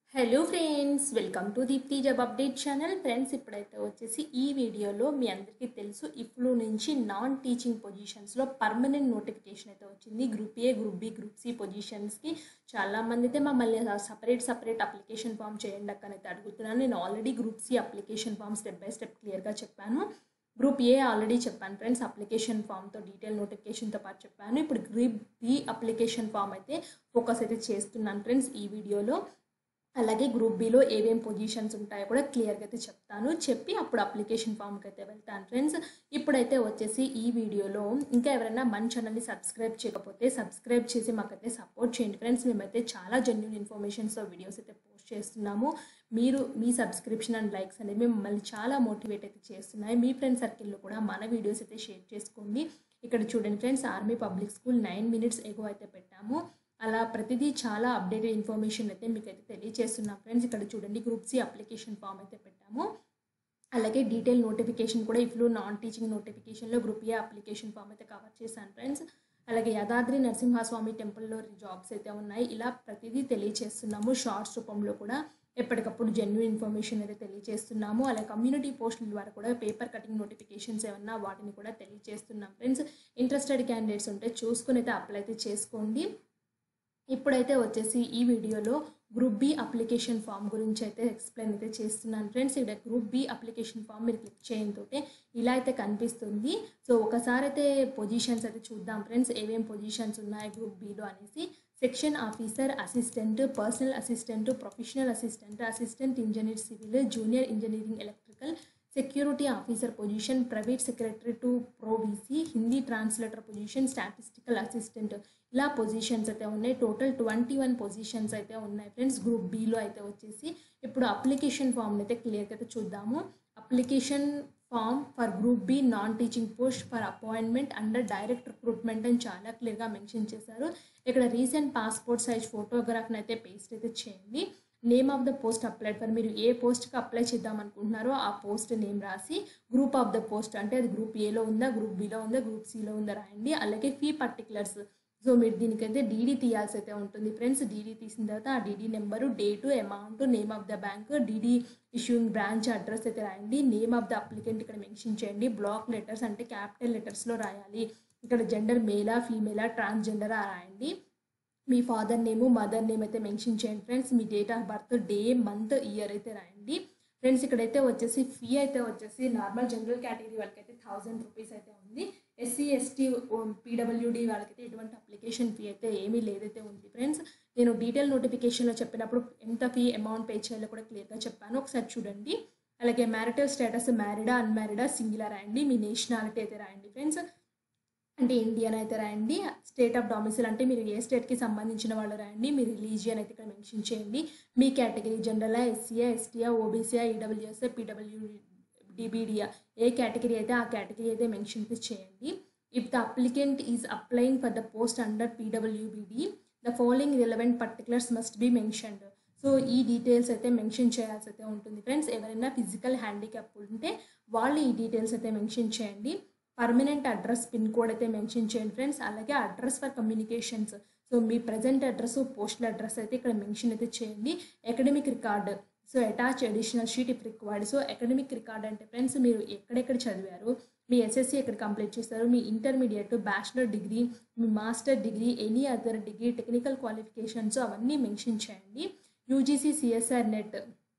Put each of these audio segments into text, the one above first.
hello friends welcome to Deepthi job update channel friends ఇప్పుడైతే వచ్చేసి ఈ వీడియోలో మీ అందరికీ తెలుసు ఇఫ్లో నుంచి నాన్ టీచింగ్ పొజిషన్స్లో పర్మనెంట్ నోటిఫికేషన్ అయితే వచ్చింది group A group B group C పొజిషన్స్కి చాలామంది అయితే మమ్మల్ని సపరేట్ సపరేట్ అప్లికేషన్ ఫామ్ చేయండి అక్క అయితే అడుగుతున్నాను నేను already group C application form step by step క్లియర్గా చెప్పాను గ్రూప్ ఏ ఆల్రెడీ చెప్పాను ఫ్రెండ్స్ అప్లికేషన్ ఫామ్తో డీటెయిల్ నోటిఫికేషన్తో పాటు చెప్పాను ఇప్పుడు గ్రూప్ బి అప్లికేషన్ ఫామ్ అయితే ఫోకస్ అయితే చేస్తున్నాను ఫ్రెండ్స్ ఈ వీడియోలో అలాగే గ్రూప్ బిలో ఏమేం పొజిషన్స్ ఉంటాయో కూడా క్లియర్గా అయితే చెప్తాను చెప్పి అప్పుడు అప్లికేషన్ ఫామ్కి అయితే వెళ్తాను ఫ్రెండ్స్ ఇప్పుడైతే వచ్చేసి ఈ వీడియోలో ఇంకా ఎవరైనా మన ఛానల్ని సబ్స్క్రైబ్ చేయకపోతే సబ్స్క్రైబ్ చేసి మాకైతే సపోర్ట్ చేయండి ఫ్రెండ్స్ మేమైతే చాలా జెన్యున్ ఇన్ఫర్మేషన్స్తో వీడియోస్ అయితే పోస్ట్ చేస్తున్నాము మీరు మీ సబ్స్క్రిప్షన్ అండ్ లైక్స్ అనేవి మమ్మల్ని చాలా మోటివేట్ అయితే చేస్తున్నాయి మీ ఫ్రెండ్ సర్కిల్లో కూడా మన వీడియోస్ అయితే షేర్ చేసుకోండి ఇక్కడ చూడండి friends army public school nine minutes ago అయితే పెట్టాము అలా ప్రతిదీ చాలా అప్డేటెడ్ ఇన్ఫర్మేషన్ అయితే మీకు అయితే తెలియజేస్తున్నాం ఫ్రెండ్స్ ఇక్కడ చూడండి గ్రూప్ సి అప్లికేషన్ ఫామ్ అయితే పెట్టాము అలాగే డీటెయిల్ నోటిఫికేషన్ కూడా ఇఫ్లో నాన్ టీచింగ్ నోటిఫికేషన్లో గ్రూప్ ఏ అప్లికేషన్ ఫామ్ అయితే కవర్ చేశాను ఫ్రెండ్స్ అలాగే యాదాద్రి నరసింహస్వామి టెంపుల్లో జాబ్స్ అయితే ఉన్నాయి ఇలా ప్రతిదీ తెలియజేస్తున్నాము షార్ట్స్ రూపంలో కూడా ఎప్పటికప్పుడు జెన్యున్ ఇన్ఫర్మేషన్ అయితే తెలియజేస్తున్నాము అలాగే కమ్యూనిటీ పోస్టుల ద్వారా కూడా పేపర్ కటింగ్ నోటిఫికేషన్స్ ఏమన్నా వాటిని కూడా తెలియజేస్తున్నాం ఫ్రెండ్స్ ఇంట్రెస్టెడ్ క్యాండిడేట్స్ ఉంటే చూసుకుని అయితే అప్లై అయితే చేసుకోండి ఇప్పుడైతే వచ్చేసి ఈ వీడియోలో గ్రూప్ బి అప్లికేషన్ ఫామ్ గురించి అయితే ఎక్స్ప్లెయిన్ అయితే చేస్తున్నాను ఫ్రెండ్స్ ఇక్కడ గ్రూప్ బి అప్లికేషన్ ఫామ్ మీరు క్లిక్ చేయడంతో ఇలా అయితే కనిపిస్తుంది సో ఒకసారి అయితే పొజిషన్స్ అయితే చూద్దాం ఫ్రెండ్స్ ఏమేం పొజిషన్స్ ఉన్నాయి గ్రూప్ బిలో అనేసి section officer assistant personal assistant professional assistant assistant engineer civil junior engineering electrical security officer position private secretary to pro VC Hindi translator position statistical assistant ఇలా పొజిషన్స్ అయితే ఉన్నాయి టోటల్ ట్వంటీ వన్ పొజిషన్స్ అయితే ఉన్నాయి friends group below అయితే వచ్చేసి ఇప్పుడు application form అయితే క్లియర్గా అయితే చూద్దాము application form for group B non teaching post for appointment under direct recruitment అని చాలా క్లియర్గా మెన్షన్ చేశారు ఇక్కడ రీసెంట్ పాస్పోర్ట్ సైజ్ ఫోటోగ్రాఫ్ని అయితే పేస్ట్ అయితే చేయండి name of the post applied for మీరు ఏ పోస్ట్కి అప్లై చేద్దాం అనుకుంటున్నారో ఆ పోస్ట్ నేమ్ రాసి గ్రూప్ ఆఫ్ ద పోస్ట్ అంటే అది గ్రూప్ ఏలో ఉందా గ్రూప్ బిలో ఉందా గ్రూప్ సిలో ఉందా రాయండి అలాగే ఫీ పర్టికులర్స్ సో మీరు దీనికైతే డీడీ తీయాల్సి అయితే ఉంటుంది ఫ్రెండ్స్ డీడీ తీసిన తర్వాత ఆ DD number date amount name of the bank DD issuing branch address అయితే రాయండి నేమ్ ఆఫ్ ద అప్లికెంట్ ఇక్కడ మెన్షన్ చేయండి బ్లాక్ లెటర్స్ అంటే క్యాపిటల్ లెటర్స్లో రాయాలి ఇక్కడ జెండర్ మేలా ఫీమేలా ట్రాన్స్జెండరా రాయండి మీ ఫాదర్ నేము మదర్ నేమ్ అయితే మెన్షన్ చేయండి ఫ్రెండ్స్ మీ date of birth day month year అయితే రాయండి ఫ్రెండ్స్ ఇక్కడైతే వచ్చేసి ఫీ అయితే వచ్చేసి నార్మల్ జనరల్ కేటగిరీ వాళ్ళకి అయితే థౌజండ్ రూపీస్ అయితే ఉంది ఎస్సీ ఎస్టీ పీడబ్ల్యూడి వాళ్ళకైతే ఎటువంటి అప్లికేషన్ ఫీ అయితే ఏమీ లేదైతే ఉంది ఫ్రెండ్స్ నేను డీటెయిల్ నోటిఫికేషన్లో చెప్పినప్పుడు ఎంత ఫీ అమౌంట్ పే చేయాలో కూడా క్లియర్గా చెప్పాను ఒకసారి చూడండి అలాగే మ్యారిటల్ స్టేటస్ మ్యారీడా అన్మ్యారీడా సింగిలా రాయండి మీ నేషనాలిటీ అయితే రాయండి ఫ్రెండ్స్ అంటే ఇండియన్ అయితే రాయండి స్టేట్ ఆఫ్ డొమిసిల్ అంటే మీరు ఏ స్టేట్కి సంబంధించిన వాళ్ళు రాయండి మీ రిలీజియన్ అయితే ఇక్కడ మెన్షన్ చేయండి మీ కేటగిరీ జనరలా ఎస్సీఆ ఎస్టీఆ ఓబీసీఆ ఈడబ్ల్యూఎస్ఏ పీడబ్ల్యూ డిబిడియా ఏ కేటగిరీ అయితే ఆ కేటగిరీ అయితే మెన్షన్ చేయండి if the applicant is applying for the post under PWBD the following relevant particulars must be mentioned so ఈ డీటెయిల్స్ అయితే మెన్షన్ చేయాల్సి అయితే ఉంటుంది ఫ్రెండ్స్ ఎవరైనా ఫిజికల్ హ్యాండిక్యాప్ ఉంటే వాళ్ళు ఈ డీటెయిల్స్ అయితే మెన్షన్ చేయండి పర్మనెంట్ అడ్రస్ పిన్ కోడ్ అయితే మెన్షన్ చేయండి ఫ్రెండ్స్ అలాగే అడ్రస్ ఫర్ కమ్యూనికేషన్స్ సో మీ ప్రజెంట్ అడ్రస్ పోస్టల్ అడ్రస్ అయితే ఇక్కడ మెన్షన్ అయితే చేయండి academic record so attach additional sheet if required so academic record అంటే ఫ్రెండ్స్ మీరు ఎక్కడెక్కడ చదివారు మీ ఎస్ఎస్సి ఎక్కడ కంప్లీట్ చేస్తారు మీ ఇంటర్మీడియట్ బ్యాచిలర్ డిగ్రీ మీ master degree any other degree technical qualifications అవన్నీ మెన్షన్ చేయండి UGC CSIR NET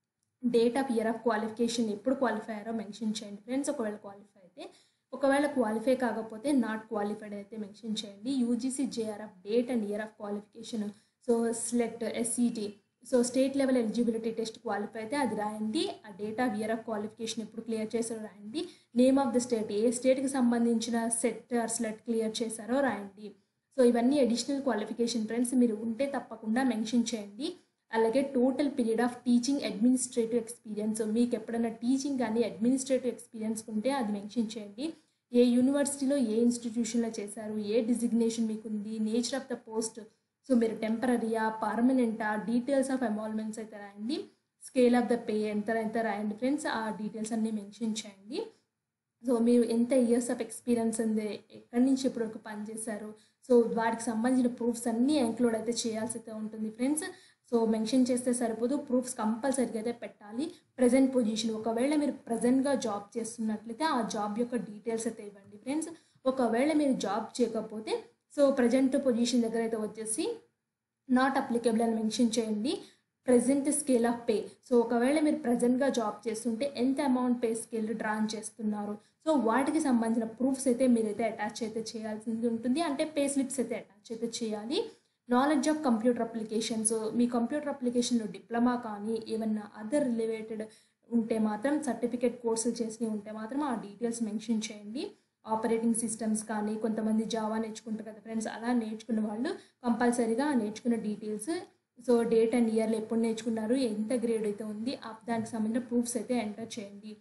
date of year of qualification ఎప్పుడు క్వాలిఫై అయ్యారో మెన్షన్ చేయండి ఫ్రెండ్స్ ఒకవేళ క్వాలిఫై అయితే ఒకవేళ క్వాలిఫై కాకపోతే నాట్ క్వాలిఫైడ్ అయితే మెన్షన్ చేయండి UGC JRF date and year of qualification so SLET SET so state level eligibility test qualify అయితే అది రాయండి ఆ date of year of qualification ఎప్పుడు క్లియర్ చేశారో రాయండి నేమ్ ఆఫ్ ద స్టేట్ ఏ స్టేట్కి సంబంధించిన సెట్ ఆర్ స్లెట్ క్లియర్ చేశారో రాయండి సో ఇవన్నీ అడిషనల్ క్వాలిఫికేషన్ ఫ్రెండ్స్ మీరు ఉంటే తప్పకుండా మెన్షన్ చేయండి అలాగే total period of teaching administrative experience మీకు ఎప్పుడైనా టీచింగ్ కానీ అడ్మినిస్ట్రేటివ్ ఎక్స్పీరియన్స్ ఉంటే అది మెన్షన్ చేయండి ఏ యూనివర్సిటీలో ఏ ఇన్స్టిట్యూషన్లో చేశారు ఏ డిజిగ్నేషన్ మీకు ఉంది nature of the post so మీరు టెంపరీయా పర్మనెంటా డీటెయిల్స్ ఆఫ్ అమాల్మెంట్స్ అయితే రాయండి స్కేల్ ఆఫ్ ద పే ఎంత ఎంత రాయండి ఫ్రెండ్స్ ఆ డీటెయిల్స్ అన్నీ మెన్షన్ చేయండి సో మీరు ఎంత ఇయర్స్ ఆఫ్ ఎక్స్పీరియన్స్ ఉంది ఎక్కడి నుంచి ఇప్పటివరకు పనిచేశారు సో వాటికి సంబంధించిన ప్రూఫ్స్ అన్నీ ఇంక్లూడ్ అయితే చేయాల్సి అయితే ఉంటుంది ఫ్రెండ్స్ సో మెన్షన్ చేస్తే సరిపోదు ప్రూఫ్స్ కంపల్సరీగా అయితే పెట్టాలి ప్రజెంట్ పొజిషన్ ఒకవేళ మీరు ప్రజెంట్గా జాబ్ చేస్తున్నట్లయితే ఆ జాబ్ యొక్క డీటెయిల్స్ అయితే ఇవ్వండి ఫ్రెండ్స్ ఒకవేళ మీరు జాబ్ చేయకపోతే సో ప్రజెంట్ పొజిషన్ దగ్గర అయితే వచ్చేసి నాట్ అప్లికబుల్ అని మెన్షన్ చేయండి present scale of pay so ఒకవేళ మీరు ప్రజెంట్గా జాబ్ చేస్తుంటే ఎంత అమౌంట్ పే స్కేల్ డ్రాన్ చేస్తున్నారు సో వాటికి సంబంధించిన ప్రూఫ్స్ అయితే మీరైతే అటాచ్ అయితే చేయాల్సింది ఉంటుంది అంటే పే స్లిప్స్ అయితే అటాచ్ అయితే చేయాలి నాలెడ్జ్ ఆఫ్ కంప్యూటర్ అప్లికేషన్స్ మీ కంప్యూటర్ అప్లికేషన్లో డిప్లొమా కానీ ఏమన్నా అదర్ రిలేటెడ్ ఉంటే మాత్రం సర్టిఫికేట్ కోర్సులు చేసి ఉంటే మాత్రం ఆ డీటెయిల్స్ మెన్షన్ చేయండి ఆపరేటింగ్ సిస్టమ్స్ కానీ కొంతమంది జావా నేర్చుకుంటారు కదా ఫ్రెండ్స్ అలా నేర్చుకున్న వాళ్ళు కంపల్సరీగా నేర్చుకున్న డీటెయిల్స్ సో డేట్ అండ్ ఇయర్లో ఎప్పుడు నేర్చుకున్నారు ఎంత గ్రేడ్ అయితే ఉంది ఆ దానికి సంబంధించిన ప్రూఫ్స్ అయితే ఎంటర్ చేయండి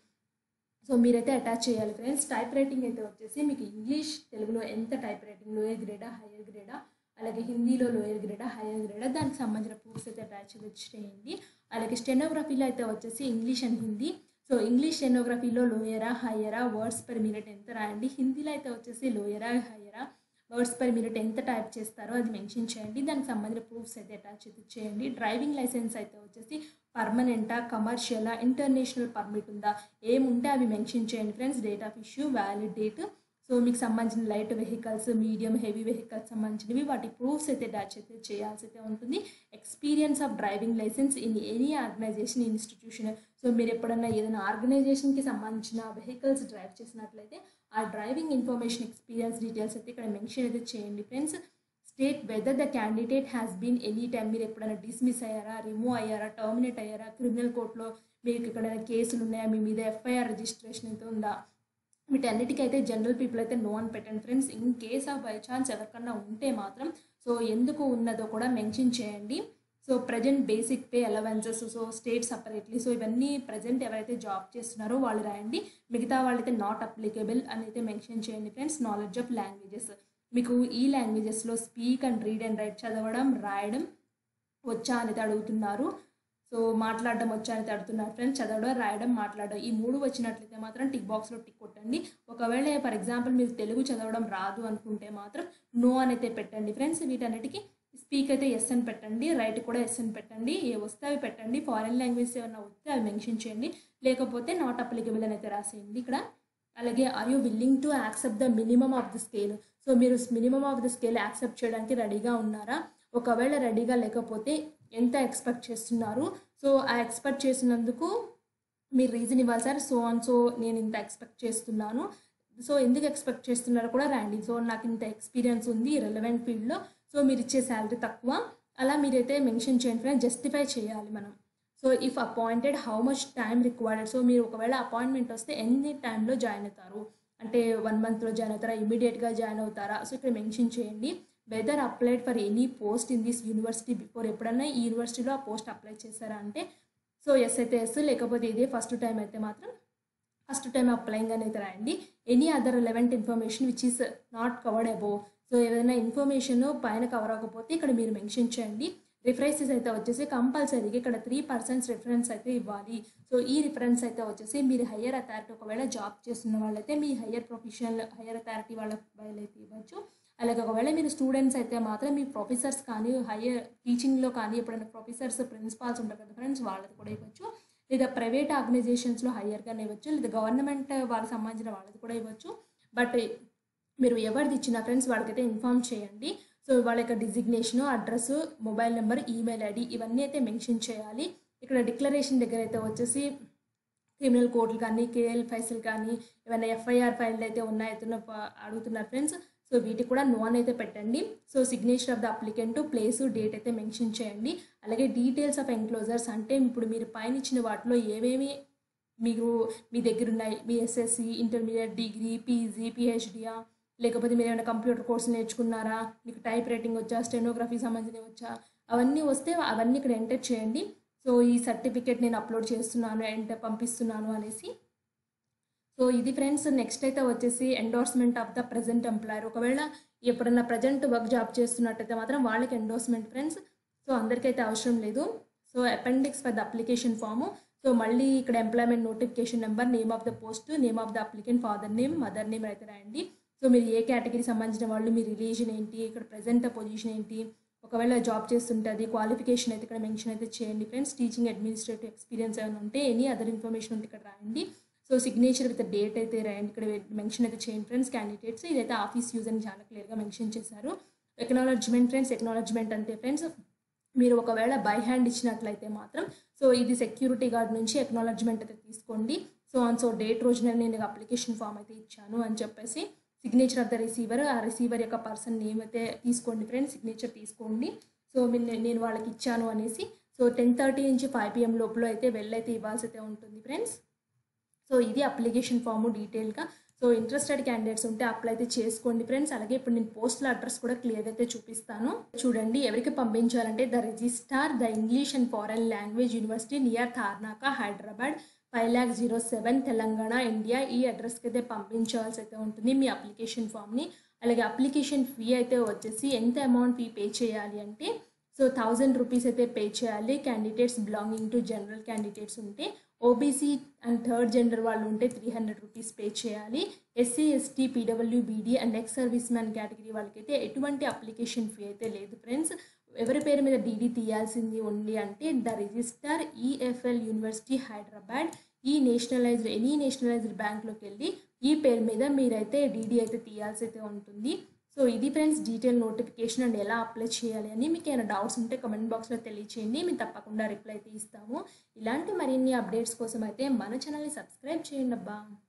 సో మీరైతే అటాచ్ చేయాలి ఫ్రెండ్స్ టైప్ రైటింగ్ అయితే వచ్చేసి మీకు ఇంగ్లీష్ తెలుగులో ఎంత టైప్ రైటింగ్ లోయర్ గ్రేడా హయ్యర్ గ్రేడా అలాగే హిందీలో లోయర్ గ్రేడా హయ్యర్ గ్రేడా దానికి సంబంధించిన ప్రూఫ్స్ అయితే అటాచ్ చేయండి అలాగే స్టెనోగ్రఫీలో అయితే వచ్చేసి English and Hindi so English స్టెనోగ్రఫీలో లోయరా హయ్యరా వర్డ్స్ పర్ మినిట్ ఎంత రాయండి హిందీలో అయితే వచ్చేసి లోయరా హయ్యరా వర్డ్స్ పర్ మినిట్ ఎంత టైప్ చేస్తారో అది మెన్షన్ చేయండి దానికి సంబంధించిన ప్రూఫ్స్ అయితే అటాచ్ అయితే చేయండి డ్రైవింగ్ లైసెన్స్ అయితే వచ్చేసి పర్మనెంటా కమర్షియలా ఇంటర్నేషనల్ పర్మిట్ ఉందా ఏముంటే అవి మెన్షన్ చేయండి friends date of issue valid date so మీకు సంబంధించిన light vehicles medium heavy vehicles సంబంధించినవి వాటి ప్రూఫ్స్ అయితే అటాచ్ అయితే చేయాల్సి అయితే ఉంటుంది experience of driving licence in any organisation institution so మీరు ఎప్పుడన్నా ఏదైనా ఆర్గనైజేషన్కి సంబంధించిన వెహికల్స్ డ్రైవ్ చేసినట్లయితే ఆ డ్రైవింగ్ ఇన్ఫర్మేషన్ ఎక్స్పీరియన్స్ డీటెయిల్స్ అయితే ఇక్కడ మెన్షన్ అయితే చేయండి friends state whether the candidate has been any time మీరు ఎప్పుడైనా డిస్మిస్ అయ్యారా రిమూవ్ అయ్యారా టర్మినేట్ అయ్యారా క్రిమినల్ కోర్టులో మీకు ఎక్కడైనా కేసులు ఉన్నాయా మీ మీద ఎఫ్ఐఆర్ రిజిస్ట్రేషన్ అయితే ఉందా వీటన్నిటికైతే జనరల్ పీపుల్ అయితే నో అని పెట్టండి friends in case of by chance ఎవరికన్నా ఉంటే మాత్రం సో ఎందుకు ఉన్నదో కూడా మెన్షన్ చేయండి so present basic pay allowances so state separately so ఇవన్నీ ప్రజెంట్ ఎవరైతే జాబ్ చేస్తున్నారో వాళ్ళు రాయండి మిగతా వాళ్ళైతే నాట్ అప్లికేబుల్ అని అయితే మెన్షన్ చేయండి ఫ్రెండ్స్ నాలెడ్జ్ ఆఫ్ లాంగ్వేజెస్ మీకు ఈ లాంగ్వేజెస్లో speak and read and write చదవడం రాయడం వచ్చా అనేది అడుగుతున్నారు సో మాట్లాడడం వచ్చా అనేది అడుగుతున్నారు ఫ్రెండ్స్ చదవడం రాయడం మాట్లాడడం ఈ మూడు వచ్చినట్లయితే మాత్రం టిక్ బాక్స్లో టిక్ కొట్టండి ఒకవేళ ఫర్ ఎగ్జాంపుల్ మీరు తెలుగు చదవడం రాదు అనుకుంటే మాత్రం నో అని అయితే పెట్టండి ఫ్రెండ్స్ వీటన్నిటికీ స్పీక్ అయితే ఎస్ అని పెట్టండి రైట్ కూడా ఎస్ అని పెట్టండి ఏ వస్తే అవి పెట్టండి ఫారిన్ లాంగ్వేజ్ ఏమైనా వస్తే అవి మెన్షన్ చేయండి లేకపోతే నాట్ అప్లికబుల్ అని అయితే రాసేయండి ఇక్కడ అలాగే are you willing to accept the minimum of the scale so మీరు minimum of the scale accept చేయడానికి రెడీగా ఉన్నారా ఒకవేళ రెడీగా లేకపోతే ఎంత ఎక్స్పెక్ట్ చేస్తున్నారు సో ఆ ఎక్స్పెక్ట్ చేసినందుకు మీరు రీజన్ ఇవ్వాలి సార్ సో అండ్ సో నేను ఇంత ఎక్స్పెక్ట్ చేస్తున్నాను సో ఎందుకు ఎక్స్పెక్ట్ చేస్తున్నారో కూడా రాయండి సో నాకు ఇంత ఎక్స్పీరియన్స్ ఉంది రెలవెంట్ ఫీల్డ్లో సో మీరు ఇచ్చే శాలరీ తక్కువ అలా మీరైతే మెన్షన్ చేయండి ఫ్రెండ్స్ జస్టిఫై చేయాలి మనం so if appointed how much time required so మీరు ఒకవేళ అపాయింట్మెంట్ వస్తే ఎన్ని టైంలో జాయిన్ అవుతారు అంటే వన్ మంత్లో జాయిన్ అవుతారా ఇమీడియట్గా జాయిన్ అవుతారా సో ఇక్కడ మెన్షన్ చేయండి whether applied for any post in this university before ఎప్పుడన్నా ఈ యూనివర్సిటీలో ఆ పోస్ట్ అప్లై చేశారా అంటే సో ఎస్ అయితే ఎస్ లేకపోతే ఇదే ఫస్ట్ టైం అయితే మాత్రం ఫస్ట్ టైం అప్లైయింగ్ అనేది రాయండి any other relevant information which is not covered above so ఏదైనా ఇన్ఫర్మేషన్ పైన కవర్ అవ్వకపోతే ఇక్కడ మీరు మెన్షన్ చేయండి రిఫరెన్సెస్ అయితే వచ్చేసి కంపల్సరీగా ఇక్కడ త్రీ పర్సెంట్స్ రిఫరెన్స్ అయితే ఇవ్వాలి సో ఈ రిఫరెన్స్ అయితే వచ్చేసి మీరు హయ్యర్ అథారిటీ ఒకవేళ జాబ్ చేస్తున్న వాళ్ళైతే మీ హయ్యర్ ప్రొఫెషనల్ హయ్యర్ అథారిటీ వాళ్ళ వాళ్ళైతే ఇవ్వచ్చు అలాగే ఒకవేళ మీరు స్టూడెంట్స్ అయితే మాత్రం మీ ప్రొఫెసర్స్ కానీ హయ్యర్ టీచింగ్లో కానీ ఎప్పుడైనా ప్రొఫెసర్స్ ప్రిన్సిపాల్స్ ఉంటారు కదా ఫ్రెండ్స్ వాళ్ళది కూడా ఇవ్వచ్చు లేదా ప్రైవేట్ ఆర్గనైజేషన్స్లో హయ్యర్గానే ఇవ్వచ్చు లేదా గవర్నమెంట్ వాళ్ళకి సంబంధించిన వాళ్ళది కూడా ఇవ్వచ్చు బట్ మీరు ఎవరిది ఇచ్చిన ఫ్రెండ్స్ వాళ్ళకైతే ఇన్ఫామ్ చేయండి సో వాళ్ళ యొక్క designation address mobile number email ID ఇవన్నీ అయితే మెన్షన్ చేయాలి ఇక్కడ డిక్లరేషన్ దగ్గర అయితే వచ్చేసి క్రిమినల్ కోర్టులు కానీ కేఎల్ ఫైల్స్ కానీ ఏమైనా ఎఫ్ఐఆర్ ఫైల్ అయితే ఉన్నాయో అడుగుతున్నారు ఫ్రెండ్స్ సో వీటికి కూడా నోన్ అయితే పెట్టండి so signature of the applicant place date అయితే మెన్షన్ చేయండి అలాగే డీటెయిల్స్ ఆఫ్ ఎంక్లోజర్స్ అంటే ఇప్పుడు మీరు పైన ఇచ్చిన వాటిలో ఏమేమి మీకు మీ దగ్గర ఉన్నాయి మీ ఎస్ఎస్సి ఇంటర్మీడియట్ డిగ్రీ పీజీ పిహెచ్డియా లేకపోతే మీరు ఏమైనా కంప్యూటర్ కోర్సు నేర్చుకున్నారా మీకు టైప్ రైటింగ్ వచ్చా స్టెనోగ్రఫీ సంబంధించినవి వచ్చా అవన్నీ వస్తే అవన్నీ ఇక్కడ ఎంటర్ చేయండి సో ఈ సర్టిఫికేట్ నేను అప్లోడ్ చేస్తున్నాను ఎంటర్ పంపిస్తున్నాను అనేసి సో ఇది ఫ్రెండ్స్ నెక్స్ట్ అయితే వచ్చేసి endorsement of the present employer ఒకవేళ ఎప్పుడన్నా ప్రజెంట్ వర్క్ జాబ్ చేస్తున్నట్టయితే మాత్రం వాళ్ళకి ఎండోర్స్మెంట్ ఫ్రెండ్స్ సో అందరికైతే అవసరం లేదు so appendix for the application form so మళ్ళీ ఇక్కడ employment notification number name of the post name of the applicant father name mother name అయితే రాయండి సో మీరు ఏ కేటగిరీ సంబంధించిన వాళ్ళు మీ రిలీజన్ ఏంటి ఇక్కడ ప్రజెంట్ పొజిషన్ ఏంటి ఒకవేళ జాబ్ చేస్తుంటే అది క్వాలిఫికేషన్ అయితే ఇక్కడ మెన్షన్ అయితే చేయండి ఫ్రెండ్స్ టీచింగ్ అడ్మినిస్ట్రేటివ్ ఎక్స్పీరియన్స్ ఏమైనా ఉంటే ఎనీ అదర్ ఇన్ఫర్మేషన్ ఉంటే ఇక్కడ రాయండి సో సిగ్నేచర్ విత్ డేట్ అయితే రాయండి ఇక్కడ మెన్షన్ అయితే చేయండి ఫ్రెండ్స్ క్యాండిడేట్స్ ఇదైతే ఆఫీస్ యూజ్ అని చాలా క్లియర్గా మెన్షన్ చేశారు ఎక్నాలజ్మెంట్ ఫ్రెండ్స్ ఎక్నాలజ్మెంట్ అంటే ఫ్రెండ్స్ మీరు ఒకవేళ బై హ్యాండ్ ఇచ్చినట్లయితే మాత్రం సో ఇది సెక్యూరిటీ గార్డ్ నుంచి ఎక్నాలజ్మెంట్ అయితే తీసుకోండి సో ఆన్ సో డేట్ రోజున నేను అప్లికేషన్ ఫామ్ అయితే ఇచ్చాను అని చెప్పేసి సిగ్నేచర్ ఆఫ్ ద రిసీవర్ ఆ రిసీవర్ యొక్క పర్సన్ నేమ్ అయితే తీసుకోండి ఫ్రెండ్స్ సిగ్నేచర్ తీసుకోండి సో మీ- నేను వాళ్ళకి ఇచ్చాను అనేసి సో టెన్ థర్టీ నుంచి ఫైవ్ పిఎం లోపల అయితే వెళ్ళైతే ఇవ్వాల్సి అయితే ఉంటుంది ఫ్రెండ్స్ సో ఇది అప్లికేషన్ ఫామ్ డీటెయిల్గా సో ఇంట్రెస్టెడ్ క్యాండిడేట్స్ ఉంటే అప్లై అయితే చేసుకోండి ఫ్రెండ్స్ అలాగే ఇప్పుడు నేను పోస్టల్ అడ్రస్ కూడా క్లియర్గా అయితే చూపిస్తాను చూడండి ఎవరికి పంపించాలంటే the registrar the English and foreign language university near Tarnaka Hyderabad five lakh zero seven Telangana India ఈ అడ్రస్కి అయితే పంపించాల్సి అయితే ఉంటుంది మీ అప్లికేషన్ ఫామ్ని అలాగే అప్లికేషన్ ఫీ అయితే వచ్చేసి ఎంత అమౌంట్ ఫీ పే చేయాలి అంటే సో థౌజండ్ రూపీస్ అయితే పే చేయాలి candidates belonging to general candidates ఉంటే ఓబీసీ అండ్ థర్డ్ జెండర్ వాళ్ళు ఉంటే త్రీ హండ్రెడ్ రూపీస్ పే చేయాలి SC ST PW BD and ex service man category వాళ్ళకైతే ఎటువంటి అప్లికేషన్ ఫీ అయితే లేదు ఫ్రెండ్స్ ఎవరి పేరు మీద డీడీ తీయాల్సింది ఉంది అంటే the register EFL university Hyderabad ఈ నేషనలైజ్డ్ ఎనీ నేషనలైజ్డ్ బ్యాంక్లోకి వెళ్ళి ఈ పేరు మీద మీరైతే డీడీ అయితే తీయాల్సి అయితే ఉంటుంది సో ఇది ఫ్రెండ్స్ డీటెయిల్ నోటిఫికేషన్ అండ్ ఎలా అప్లై చేయాలి అని మీకు ఏమైనా డౌట్స్ ఉంటే కమెంట్ బాక్స్లో తెలియచేయండి మేము తప్పకుండా రిప్లై అయితే ఇస్తాము ఇలాంటి మరిన్ని అప్డేట్స్ కోసం అయితే మన ఛానల్ని సబ్స్క్రైబ్ చేయండి అబ్బా